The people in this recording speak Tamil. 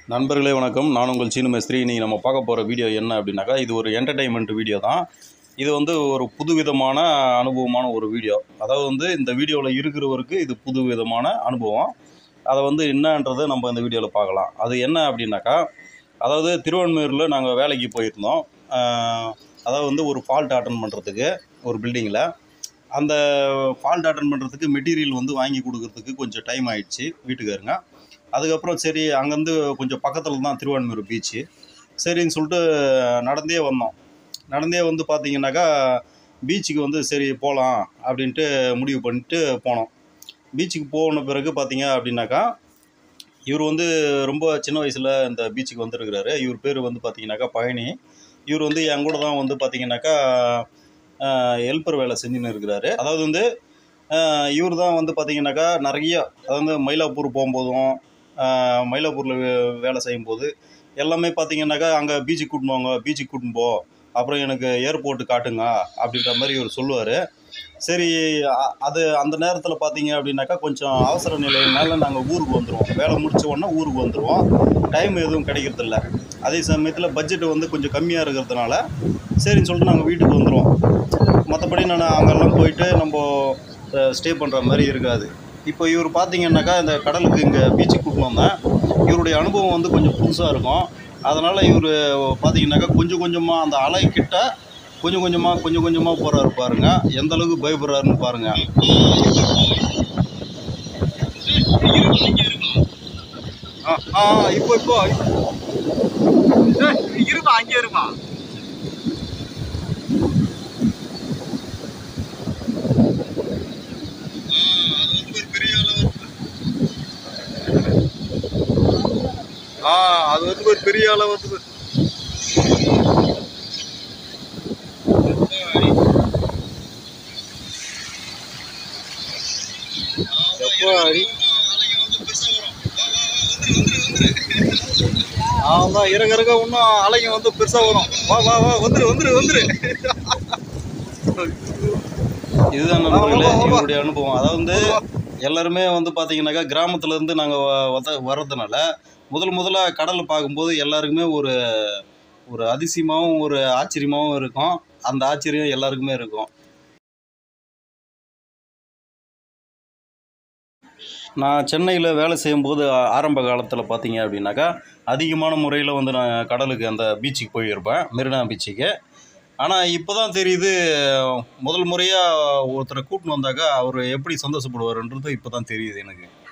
நண்பர்களே வணக்கம் நான் உங்கள் சீனு மேஸ்திரி இன்றைக்கி நம்ம பார்க்க போகிற வீடியோ என்ன அப்படின்னாக்கா இது ஒரு என்டர்டைன்மெண்ட் வீடியோ தான் இது வந்து ஒரு புதுவிதமான அனுபவமான ஒரு வீடியோ அதாவது வந்து இந்த வீடியோவில் இருக்கிறவருக்கு இது புதுவிதமான அனுபவம் அதை வந்து என்னன்றதை நம்ம இந்த வீடியோவில் பார்க்கலாம் அது என்ன அப்படின்னாக்கா அதாவது திருவண்ணூரில் நாங்கள் வேலைக்கு போயிருந்தோம் ஆஹ், அதாவது வந்து ஒரு ஃபால்ட் அட்டன் பண்ணுறதுக்கு ஒரு பில்டிங்கில் அந்த ஃபால்ட் அட்டன் பண்ணுறதுக்கு மெட்டீரியல் வந்து வாங்கி கொடுக்கறதுக்கு கொஞ்சம் டைம் ஆயிடுச்சு வீட்டுக்காருங்க அதுக்கப்புறம் சரி அங்கேருந்து கொஞ்சம் பக்கத்தில் தான் திருவான்மூர் பீச்சு சரின்னு சொல்லிட்டு நடந்தே வந்தோம் நடந்தே வந்து பார்த்தீங்கன்னாக்கா பீச்சுக்கு வந்து சரி போகலாம் அப்படின்ட்டு முடிவு பண்ணிட்டு போனோம் பீச்சுக்கு போன பிறகு பார்த்தீங்க அப்படின்னாக்கா இவர் வந்து ரொம்ப சின்ன வயசில் இந்த பீச்சுக்கு வந்திருக்கிறாரு இவர் பேர் வந்து பார்த்தீங்கன்னாக்கா பழனி இவர் வந்து என் கூட தான் வந்து பார்த்தீங்கன்னாக்கா ஹெல்ப்பர் வேலை செஞ்சுன்னு இருக்கிறாரு அதாவது வந்து இவர் தான் வந்து பார்த்தீங்கன்னாக்கா நிறைய அதாவது மயிலாப்பூர் போகும்போதும் ஆஹ் மயிலாப்பூரில் வே- வேலை செய்யும்போது எல்லாமே பார்த்தீங்கன்னாக்கா அங்கே பீச்சுக்கு கூட்டின்னு போங்க பீச்சுக்கு கூட்டின்னு போ அப்புறம் எனக்கு ஏர்போர்ட்டு காட்டுங்க அப்படின்ற மாதிரி இவர் சொல்லுவார் சரி அ- அது அந்த நேரத்தில் பார்த்தீங்க அப்படின்னாக்கா கொஞ்சம் அவசர நிலையினால நாங்கள் ஊருக்கு வந்துடுவோம் வேலை முடிச்ச உடனே ஊருக்கு வந்துடுவோம் டைம் எதுவும் கிடைக்கிறதில்ல அதே சமயத்தில் பட்ஜெட் வந்து கொஞ்சம் கம்மியாக இருக்கிறதுனால சரின்னு சொல்லிட்டு நாங்கள் வீட்டுக்கு வந்துடுவோம் மற்றபடி நான் அங்கெல்லாம் போயிட்டு நம்ம ஸ்டே பண்ணுற மாதிரி இருக்காது இப்போ இவர் பார்த்தீங்கன்னாக்கா இந்த கடலுக்கு இங்கே பீச்சுக்கு கூட்டின்னு வந்தேன் இவருடைய அனுபவம் வந்து கொஞ்சம் புதுசாக இருக்கும் அதனால் இவர் பார்த்தீங்கன்னாக்கா கொஞ்சம் கொஞ்சமாக அந்த அலை கிட்ட கொஞ்சம் கொஞ்சமாக கொஞ்சம் கொஞ்சமாக போகிறாரு பாருங்க எந்த அளவுக்கு பயப்படுறாருன்னு பாருங்க ஆ ஆ இப்போ இப்போ இருமா அங்கே இருமா ஆ அது வந்து ஒரு பெரிய அளவு வந்து ஆமாம் இறங்க இறங்க இன்னும் அலைங்க வந்து பெருசாக வரும் வா வா வா வந்துரு வந்துரு வந்துரு இதுதான் நண்பர்களே இவருடைய அனுபவம் அதாவது வந்து எல்லாருமே வந்து பார்த்தீங்கன்னாக்கா கிராமத்துல இருந்து நாங்கள் வர்றதுனால முதல் முதல்ல கடலை பார்க்கும்போது எல்லாருக்குமே ஒரு ஒரு அதிசயமாகவும் ஒரு ஆச்சரியமாகவும் இருக்கும் அந்த ஆச்சரியம் எல்லாருக்குமே இருக்கும் நான் சென்னையில் வேலை செய்யும்போது ஆ- ஆரம்ப காலத்தில் பார்த்தீங்க அப்படின்னாக்கா அதிகமான முறையில் வந்து நான் கடலுக்கு அந்த பீச்சுக்கு போயிருப்பேன் மெரினா பீச்சுக்கு ஆனால் இப்போ தான் தெரியுது முதல் முறையாக ஒருத்தரை கூட்டின்னு வந்தாக்கா அவர் எப்படி சந்தோஷப்படுவாருன்றது இப்போ தான் தெரியுது எனக்கு